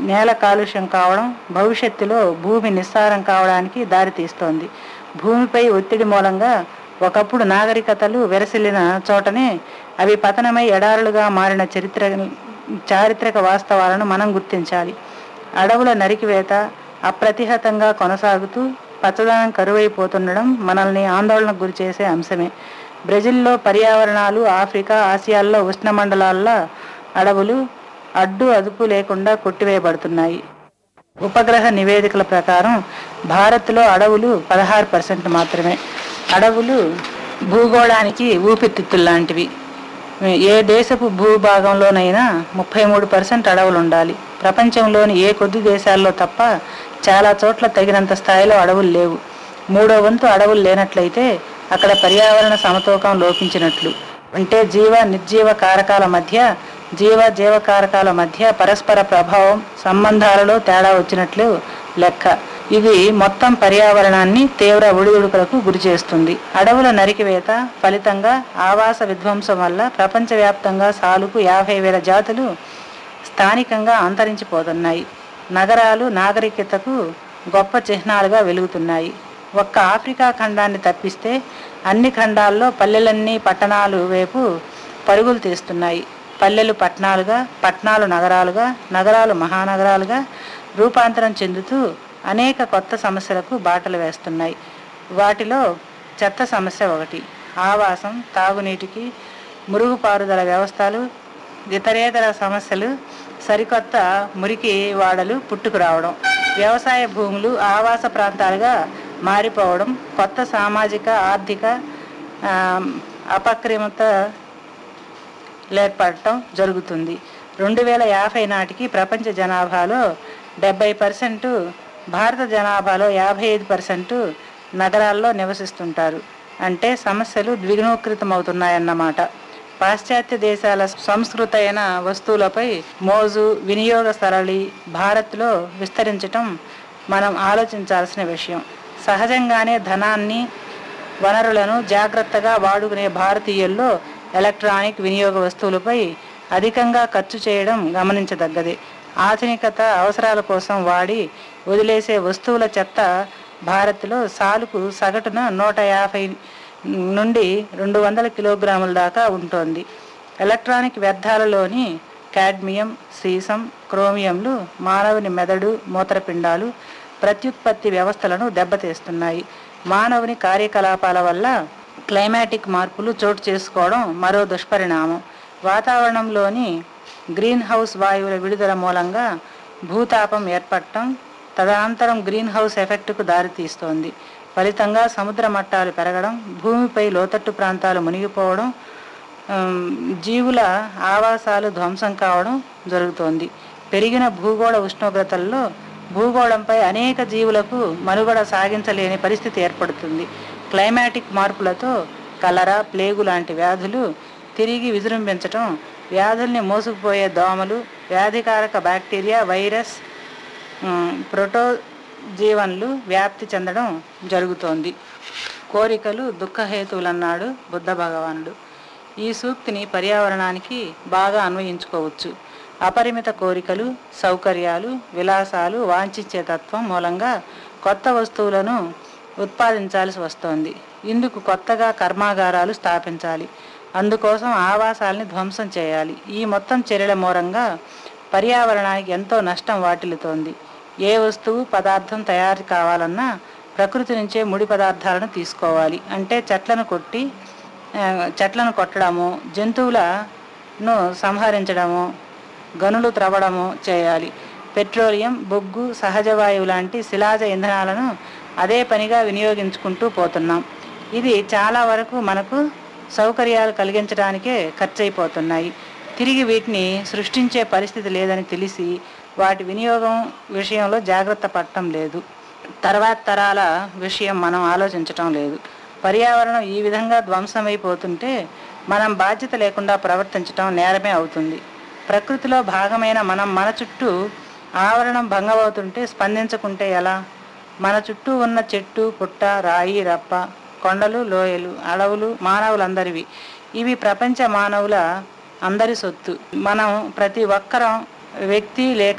నేల కాలుష్యం కావడం భవిష్యత్తులో భూమి నిస్సారం కావడానికి దారితీస్తోంది భూమిపై ఒత్తిడి మూలంగా ఒకప్పుడు నాగరికతలు వెరసిల్లిన చోటనే అవి పతనమై ఎడారులుగా మారిన చరిత్ర చారిత్రక వాస్తవాలను మనం గుర్తించాలి అడవుల నరికివేత అప్రతిహతంగా కొనసాగుతూ పచ్చదనం కరువైపోతుండడం మనల్ని ఆందోళనకు గురిచేసే అంశమే బ్రెజిల్లో పర్యావరణాలు ఆఫ్రికా ఆసియాల్లో ఉష్ణమండలాల్లో అడవులు అడ్డు అదుపు లేకుండా కొట్టివేయబడుతున్నాయి ఉపగ్రహ నివేదికల ప్రకారం భారత్లో అడవులు పదహారు పర్సెంట్ మాత్రమే అడవులు భూగోళానికి ఊపిరితిత్తులు లాంటివి ఏ దేశపు భూభాగంలోనైనా ముప్పై మూడు పర్సెంట్ అడవులు ఉండాలి ప్రపంచంలోని ఏ కొద్ది దేశాల్లో తప్ప చాలా చోట్ల తగినంత స్థాయిలో అడవులు లేవు మూడో వంతు అడవులు లేనట్లయితే అక్కడ పర్యావరణ సమతూకం లోపించినట్లు అంటే జీవ నిర్జీవ కారకాల మధ్య జీవ జీవ కారకాల మధ్య పరస్పర ప్రభావం సంబంధాలలో తేడా వచ్చినట్లు లెక్క ఇది మొత్తం పర్యావరణాన్ని తీవ్ర ఒడిదుడుకులకు గురి చేస్తుంది అడవుల నరికివేత ఫలితంగా ఆవాస విధ్వంసం వల్ల ప్రపంచవ్యాప్తంగా సాలుకు యాభై వేల జాతులు స్థానికంగా అంతరించిపోతున్నాయి నగరాలు నాగరికతకు గొప్ప చిహ్నాలుగా వెలుగుతున్నాయి ఒక్క ఆఫ్రికా ఖండాన్ని తప్పిస్తే అన్ని ఖండాల్లో పల్లెలన్నీ పట్టణాలు వైపు పరుగులు తీస్తున్నాయి పల్లెలు పట్టణాలుగా పట్టణాలు నగరాలుగా నగరాలు మహానగరాలుగా రూపాంతరం చెందుతూ అనేక కొత్త సమస్యలకు బాటలు వేస్తున్నాయి వాటిలో చెత్త సమస్య ఒకటి ఆవాసం తాగునీటికి మురుగుపారుదల వ్యవస్థలు ఇతరేతర సమస్యలు సరికొత్త మురికి వాడలు పుట్టుకురావడం వ్యవసాయ భూములు ఆవాస ప్రాంతాలుగా మారిపోవడం కొత్త సామాజిక ఆర్థిక ఆ, అపక్రమత ఏర్పడటం జరుగుతుంది రెండు వేల యాభై నాటికి ప్రపంచ జనాభాలో డెబ్బై పర్సెంట్ భారత జనాభాలో యాభై ఐదు పర్సెంట్ నగరాల్లో నివసిస్తుంటారు అంటే సమస్యలు ద్విగుణీకృతమవుతున్నాయన్నమాట పాశ్చాత్య దేశాల సంస్కృతైన వస్తువులపై మోజు వినియోగ సరళి భారత్లో విస్తరించటం మనం ఆలోచించాల్సిన విషయం సహజంగానే ధనాన్ని వనరులను జాగ్రత్తగా వాడుకునే భారతీయుల్లో ఎలక్ట్రానిక్ వినియోగ వస్తువులపై అధికంగా ఖర్చు చేయడం గమనించదగ్గది ఆధునికత అవసరాల కోసం వాడి వదిలేసే వస్తువుల చెత్త భారత్లో సాలుకు సగటున నూట యాభై నుండి రెండు వందల కిలోగ్రాముల దాకా ఉంటుంది ఎలక్ట్రానిక్ వ్యర్థాలలోని కాడ్మియం సీసం క్రోమియంలు మానవుని మెదడు మూత్రపిండాలు ప్రత్యుత్పత్తి వ్యవస్థలను దెబ్బతీస్తున్నాయి మానవుని కార్యకలాపాల వల్ల క్లైమాటిక్ మార్పులు చోటు చేసుకోవడం మరో దుష్పరిణామం వాతావరణంలోని గ్రీన్ హౌస్ వాయువుల విడుదల మూలంగా భూతాపం ఏర్పడటం తదనంతరం గ్రీన్ హౌస్ ఎఫెక్ట్కు దారితీస్తోంది ఫలితంగా సముద్ర మట్టాలు పెరగడం భూమిపై లోతట్టు ప్రాంతాలు మునిగిపోవడం ఆమ్, జీవుల ఆవాసాలు ధ్వంసం కావడం జరుగుతోంది పెరిగిన భూగోళ ఉష్ణోగ్రతల్లో భూగోళంపై అనేక జీవులకు మనుగడ సాగించలేని పరిస్థితి ఏర్పడుతుంది క్లైమాటిక్ మార్పులతో కలరా ప్లేగు లాంటి వ్యాధులు తిరిగి విజృంభించటం వ్యాధుల్ని మోసుకుపోయే దోమలు వ్యాధికారక బ్యాక్టీరియా వైరస్ ఉమ్, ప్రోటోజీవన్లు వ్యాప్తి చెందడం జరుగుతోంది కోరికలు దుఃఖహేతువులన్నాడు బుద్ధ భగవానుడు ఈ సూక్తిని పర్యావరణానికి బాగా అన్వయించుకోవచ్చు అపరిమిత కోరికలు సౌకర్యాలు విలాసాలు వాంఛించే తత్వం మూలంగా కొత్త వస్తువులను ఉత్పాదించాల్సి వస్తోంది ఇందుకు కొత్తగా కర్మాగారాలు స్థాపించాలి అందుకోసం ఆవాసాల్ని ధ్వంసం చేయాలి ఈ మొత్తం చర్యల మూలంగా పర్యావరణానికి ఎంతో నష్టం వాటిల్లుతోంది ఏ వస్తువు పదార్థం తయారు కావాలన్నా ప్రకృతి నుంచే ముడి పదార్థాలను తీసుకోవాలి అంటే చెట్లను కొట్టి ఆ, చెట్లను కొట్టడము జంతువులను సంహరించడము గనులు త్రవ్వడము చేయాలి పెట్రోలియం బొగ్గు సహజ వాయువు లాంటి శిలాజ ఇంధనాలను అదే పనిగా వినియోగించుకుంటూ పోతున్నాం ఇది చాలా వరకు మనకు సౌకర్యాలు కలిగించడానికే ఖర్చయిపోతున్నాయి తిరిగి వీటిని సృష్టించే పరిస్థితి లేదని తెలిసి వాటి వినియోగం విషయంలో జాగ్రత్త పడటం లేదు తర్వాత తరాల విషయం మనం ఆలోచించటం లేదు పర్యావరణం ఈ విధంగా ధ్వంసమైపోతుంటే మనం బాధ్యత లేకుండా ప్రవర్తించటం నేరమే అవుతుంది ప్రకృతిలో భాగమైన మనం మన చుట్టూ ఆవరణం భంగమవుతుంటే స్పందించకుంటే ఎలా మన చుట్టూ ఉన్న చెట్టు పుట్ట రాయి రప్ప కొండలు లోయలు అడవులు మానవులందరివి ఇవి ప్రపంచ మానవుల అందరి సొత్తు మనం ప్రతి ఒక్కరం వ్యక్తి లేక